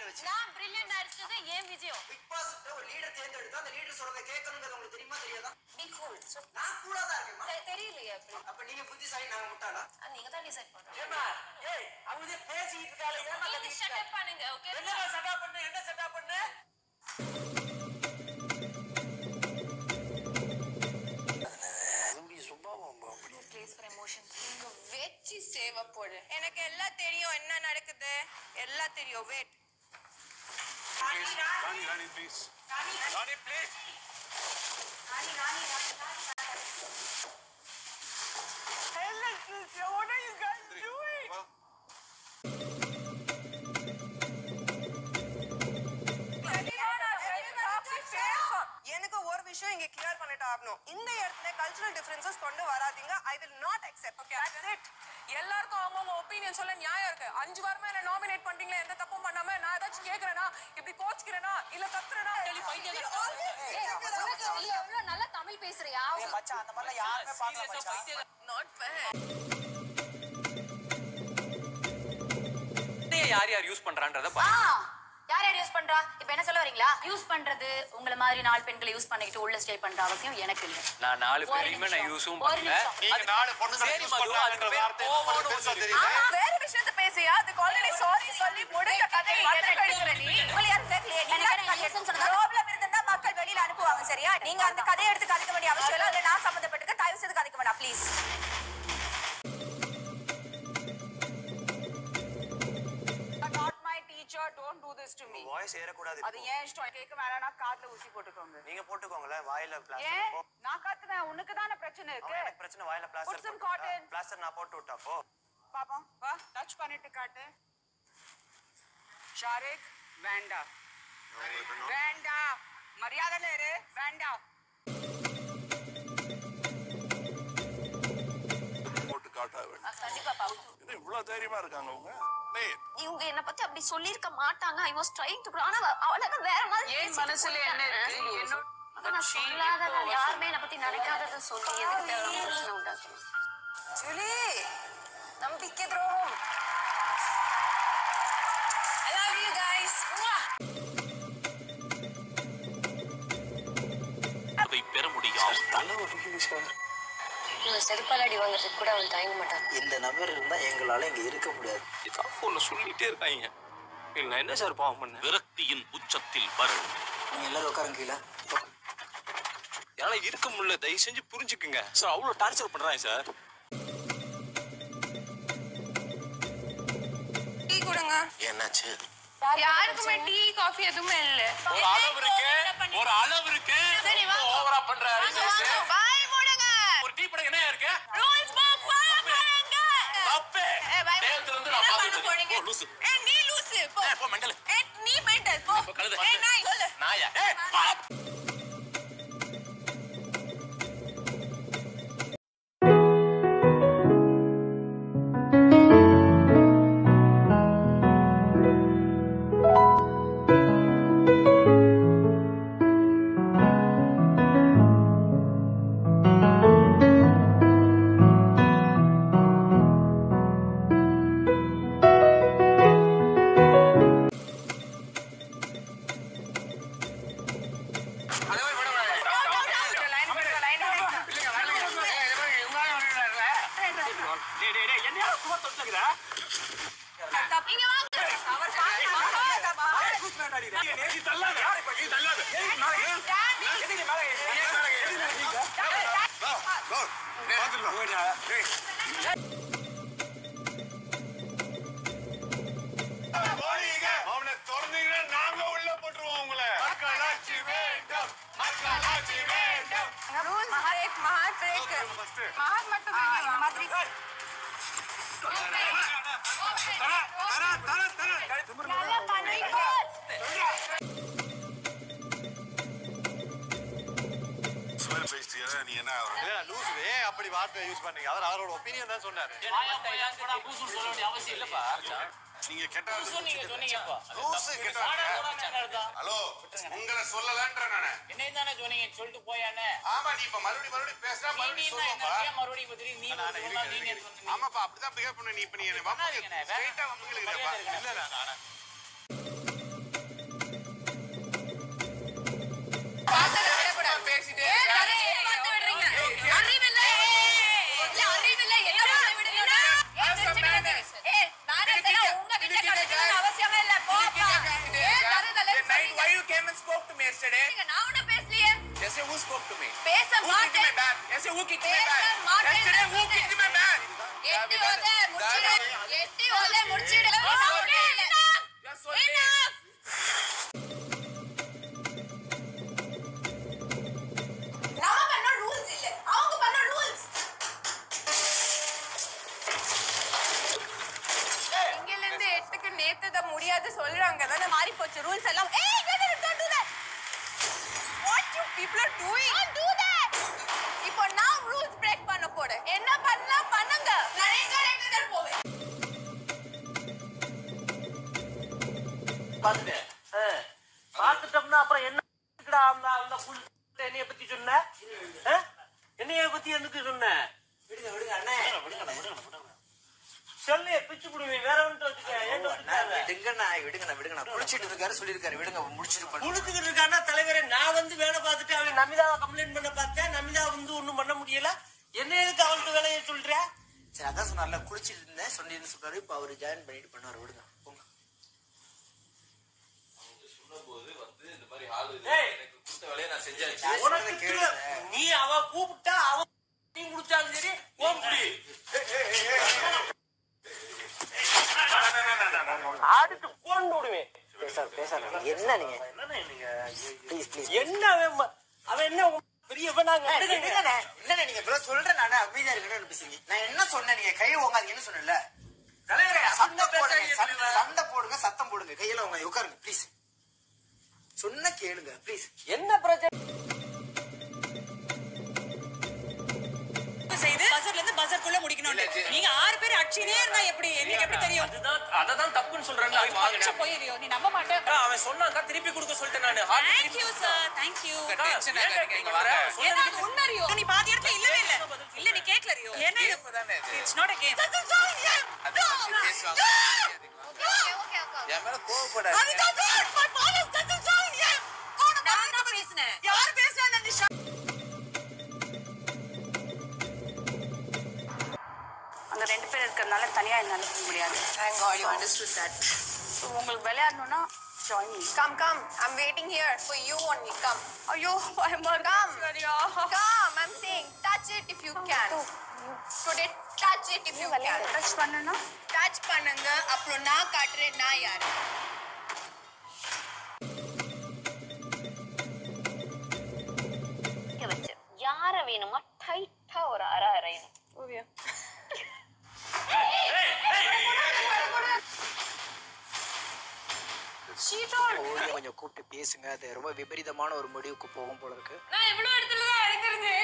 வச்சு நான் பிரில்லியன்ட் அடிச்சது ஏன் விஜயம் பிக் பாஸ் ஒரு லீடர் தேர்ந்தெடுத்தா அந்த லீடர் சொல்றதை கேட்கணுங்கிறது உங்களுக்கு தெரியுமா தெரியாதா பி கூல் நான் கூலா தான் இருக்கேன் தெரியலையே அப்படி அப்ப நீங்க புத்திசாலி நாங்க முட்டாளா அது நீங்க தான் டிசைட் பண்றீங்க ஏமா ஏய் அவங்க பேசிட்டு இருக்காளே ஏமா நீங்க ஷட் அப் பண்ணுங்க ஓகே என்னடா செட்டப் பண்ணு என்ன செட்டப் பண்ணு தம்பி சுபாவம் அப்படி பிளேஸ் ஃபார் எமோஷன்ஸ் இங்க வெச்சி சேவ போடு எனக்கு எல்லாம் தெரியும் என்ன நடக்குது எல்லாம் தெரியும் wait Rani Rani please Rani please What are you guys doing? எனக்கு ஒரு விஷயம் இங்க கிளியர் பண்ணிட்டு ஆகணும் இந்த இடத்துல கல்ச்சுரல் டிஃபரன்சஸ் கொண்டு வராதீங்க I will not accept okay that's it எல்லாருக்கும் அவங்கவுங்க ஒப்பீனியன் சொல்ல நியாயம் இருக்கு அஞ்சு வாரமா என்ன நாமினேட் பண்றீங்களே எந்த தப்பும் பண்ணாம நான் ஏதாச்சும் கேக்குறேனா இப்படி கோச்சிக்கிறேனா இல்ல கத்துறேனா நீ எவ்வளவு நல்லா தமிழ் பேசுறியா மச்சான் அந்த மாதிரிலாம் யாருமே பார்க்கல மச்சான் நாட் ஃபேர் யார் யார் யூஸ் பண்றான்றத ஆ யார் யார் யூஸ் பண்றா இப்போ என்ன சொல்ல வரீங்களா யூஸ் பண்றது உங்களை மாதிரி நாலு பெண்களை யூஸ் பண்ணிக்கிட்டு உள்ள ஸ்டே பண்ற அவசியம் எனக்கு இல்ல நான் நாலு ஒரு பேரையுமே நான் நிமிஷம். யூஸும் ஒரு பண்ணல நிமிஷம். நீங்க நாலு பொண்ணுங்களை சரி யூஸ் மது, பண்றாங்கன்ற அதுக்கு பேர் வார்த்தை கோவம்னு பெருசா ஒண்ணு தெரியுது ஆமா வேற விஷயத்த பேசியா அதுக்கு ஆல்ரெடி சாரி சொல்லி முடிஞ்ச கதை என்ன கழிக்கிற நீ உங்களை யாரும் கேட்கலையே நீங்க ப்ராப்ளம் இருந்தா மக்கள் வெளியில அனுப்புவாங்க சரியா நீங்க அந்த கதையை எடுத்து கதைக்க வேண்டிய அவசியம் இல்ல அதுல நான் சம்மந்தப்பட்டிருக்க தயவு செய்து கதைக்க வேண்டாம் please not my teacher don't do this to me voice ஏறக்கூடாது அது ஏன் இஷ்டம் கேட்க வேணா காதுல ஊசி போட்டுக்கோங்க நீங்க போட்டுக்கோங்களேன் வாயில ஏன் பிளாஸ்டர் நான் காத்துவேன் உனக்கு தானே பிரச்சனை இருக்கு எனக்கு பிரச்சனை வாயில Put some plaster cotton. Plaster நான் போட்டு விட்டா போ பாப்போம் வா டச் பண்ணிட்டு காட்டு ஷாரிக் வேண்டாம் வேண்டாம் மரியாதையில இரு வேண்டாம் போட்டு காட்டா வேண்டும் கண்டிப்பா பாபு இது இவ்வளவு தைரியமா இருக்காங்க அவங்க டேய், இவங்க என்ன பத்தி அப்படி சொல்லிருக்க மாட்டாங்க ஐ வாஸ் ட்ரைங் டு ஆனா அவளுக்கு வேற மாதிரி ஏன் பேசிட்டு மனசுல என்ன போயிட்டாங்க. இருக்கு என்னோட அதான் நான் சொல்லாத நான் யாருமே என்ன பத்தி நினைக்காதத சொல்லி எதுக்கு தேவையான பிரச்சனை உண்டாக்கணும் ஜூலி நம்பிக்கை துரோகம் I love you guys. அதை பெற முடியும் தலை வலிக்குது சார் இவன் செருப்பாலடி வாங்குறதுக்கு கூட அவன் தயங்க மாட்டான் இந்த நபர் இருந்தா எங்களால இங்க இருக்க முடியாது ஏதாவது ஒண்ணு சொல்லிட்டே இருக்காங்க இல்ல நான் என்ன சார் பாவம் பண்ண விரக்தியின் உச்சத்தில் வரும் நீங்க எல்லாரும் உட்காருங்க கீழே என்னால இருக்க முடியல தயவு செஞ்சு புரிஞ்சுக்குங்க சார் அவ்வளவு டார்ச்சர் பண்றாங்க சார் டீ கொடுங்க என்னாச்சு யாருக்குமே டீ காஃபி எதுவுமே இல்ல ஒரு அளவு இருக்கு ஒரு அளவு இருக்கு சரி, வாங்க. ஓவரா பண்றாரு பாய் மூடுங்க ஒரு டீ படம் என்ன இருக்கு ரூல்ஸ் புக் ஃபாலோ பண்ணுங்க தப்பு ஏய், bye. தேவத்துல இருந்து நான் என்ன பார்த்துட்டு பண்ண போறீங்க? இருக்கேன். ஓ, லூசு. ஏய், நீ லூசு போ ஏய், போ, மெண்டலு. ஏய், நீ மெண்டல் போ இப்ப கழுதை. ஏய், நாய் சொல்லு நாயா ஏய், பா. லைன் பண்ணுங்க லைன் டேய் டேய் டேய் என்ன சும்மா தொட்டுக்குற இங்க வாங்க அவர் பாருங்க நீ நேசி தள்ளாத யார் இப்ப நீ தள்ளாத ஏய் மேல ஏய் எதுக்கு மேல ஏய் மேல எதுக்கு நீங்க பாத்துடலாம் டேய் அவனை திறந்தீங்கன்னா நாங்க உள்ள போட்டுருவோம் உங்களை மக்களாட்சி வேண்டும் மக்களாட்சி வேண்டும் rule break Mahar break first Mahar மட்டும் இந்த மாதிரி தர தர தர தர நல்லா பண்ணுங்க சுவர் பேசிட்டியா நீ என்ன லூஸ் அப்படி வார்த்தை யூஸ் பண்ணீங்க அவர் அவரோட ஒப்பீனியன் தான் சொன்னாரு நீங்க கெட்ட லூசு கெட்ட ஹலோ உங்களை சொல்லலன்ற நானு ஆமா நீ இப்ப மறுபடியும் மறுபடியும் பேசினா மறுபடியும் சொல்லுவாப்பா ஆமாப்பா அப்படிதான் பிஹேவ் பண்ண நீ இப்ப நீ என்ன வம்புக்கு ஸ்ட்ரைட்டா வம்புக்கு இல்ல இல்ல பார்த்ததை விடக்கூடாது. பேசிட்டே ஏன் இருக்க. கதையை ஏமாத்த விடுறீங்க? அறிவில்லை. இல்ல, அறிவில்லை. என்ன பண்ண விடுறீங்க? ஏன் சிரிச்சுக்கிட்டு இருக்கீங்க? ஏய், நானே சொன்னா உங்ககிட்ட கதைக்கணும்னு அவசியமே இல்ல. போப்பா. ஏன் தருதலை Night, why சொல்றீங்க? you came and spoke to me yesterday? நான் ஒண்ணும் பேசலையே. Yesterday, who spoke to me? பேச Who kicked மாட்டேன். my bag? Yesterday, who kicked my பேச bag? மாட்டேன் Yesterday, who நான் kicked my bag? எட்டி ஓதை முடிச்சிடு. எட்டி ஓதை முடிச்சிடு. That's நான் okay. ஒண்ணும் இல்ல. You're so late. Enough. நம்ம பண்ண rules இல்ல. அவங்க பண்ண rules. இங்கில இருந்து எட்டுக்கு நேத்து தான் முடியாது சொல்றாங்க தானே மாறி போச்சு ரூல்ஸ் எல்லாம் ஏய் wait a minute, don't do that what you people are doing don't do that இப்போ நான் ரூல்ஸ் பிரேக் பண்ண போறேன் என்ன பண்ணலாம் பண்ணுங்க நான் எங்க எங்க தான் போவேன் பார்த்துட்டேன். ஆ. பார்த்துட்டோம்னா அப்புறம் என்ன இருக்குடா அந்த அந்த புல் என்னைய பத்தி சொன்ன ஆ? என்னைய பத்தி எனக்கு சொன்ன விடுங்க விடுங்க அண்ணே சொல்லு பிச்சு புடுவேன் வேற ஒன்று வச்சுக்க ஏன்ட்ட வச்சுக்காத. விடுங்கண்ணா விடுங்கண்ணா விடுங்கண்ணா குளிச்சிட்டு இருக்காரு சொல்லிருக்காரு விடுங்க முடிச்சிட்டு பண்ணுங்க குளிச்சுக்கிட்டு இருக்கான்னா தலைவரே நான் வந்து வேலை பார்த்துட்டு அவன் நமிதாவை கம்ப்ளைண்ட் பண்ண பார்த்தேன் நமிதா வந்து ஒண்ணும் பண்ண முடியல என்ன எதுக்கு அவள்கிட்ட வேலையை சொல்ற சரி அதான் சொன்னார்ல குளிச்சிட்டு இருந்தேன் சொன்னீங்கன்னு சொல்றாரு இப்ப அவரு ஜாயின் பண்ணிட்டு பண்ணுவாரு விடுங்க போங்க ஏய், உனக்கு திரு- நீ அவ கூப்பிட்டா அவ நீ முடிச்சாலும் சரி ஓம் குடி ஆடிட்டு கொண்டு விடுவேன் பேசாத பேசாத என்ன நீங்க என்னண்ணே நீங்க ப்ளீஸ் ப்ளீஸ் என்ன அவன் ம- அவன் என்ன உன் பெரியவனாங்க இல்லண்ணே இல்லண்ணே நீங்க இப்ப சொல்றேன் நானே அமைதியா இருக்கணும்னு பேசுங்க நான் என்ன சொன்னேன் நீங்க கையை ஓங்காதீங்கன்னு சொன்னேன்ல தலைவரே சண்டை அந்த போடுங்க பேசாதீங்க சண்டை- தலைவரே. சண்டை போடுங்க சத்தம் போடுங்க கையில உங்க உட்காருங்க ப்ளீஸ் சொன்ன கேளுங்க ப்ளீஸ் என்ன பிரச்சனை செய்து பஜர்ல இருந்து பஜர்க்குள்ள முடிக்கணும் நீங்க ஆறு பேர் அடிச்சுனே இருந்தா எப்படி எனக்கு எப்படி தெரியும் அதுதான் அததான் தப்புன்னு சொல்றேன்ல அது வாங்கினேன். பச்சை போயிரிयो நீ நம்ப மாட்டே அக்கா, அவன் சொன்னாக்கா திருப்பி கொடுக்க சொல்லிட்டேன் நானு heart thank you sir thank you அக்கா, Tension ஏன் ஆகாதீங்க, இங்க கேட்க வாங்க. மாட்டேன்? ஏன்னா அது உண்மை ரியோ நீ பாதி இடத்துல இல்லவே இல்ல இல்ல நீ கேட்கல ரியோ என்ன இது Game தானே இது. இட்ஸ் நாட் a கேம் அதை பத்தி பேசுவாங்க. என் மேல கோவப்படாதீங்க. நான் தான் பேசினேன் யார் பேசுறா நிஷா அங்க ரெண்டு பேர் இருக்கிறதுனால தனியா என்னால போக முடியாது thank god you understood that So, உங்களுக்கு விளையாடணும்னா join come come i'm waiting here for you only come ஐயோ பயமா come come i'm saying touch it if you can today touch it if you can touch பண்ணனா touch பண்ணுங்க அப்புறம் நான் காட்டுறேன் நான் யாரு வச்சு யார வேணுமா டைட்டா ஒரு அற அரையணும் ஓடிய கொஞ்சம் கூப்பிட்டு பேசுங்க அது ரொம்ப விபரீதமான ஒரு முடிவுக்கு போகும் போல இருக்கு நான் இவ்வளவு இடத்துல தான் இருக்கிறது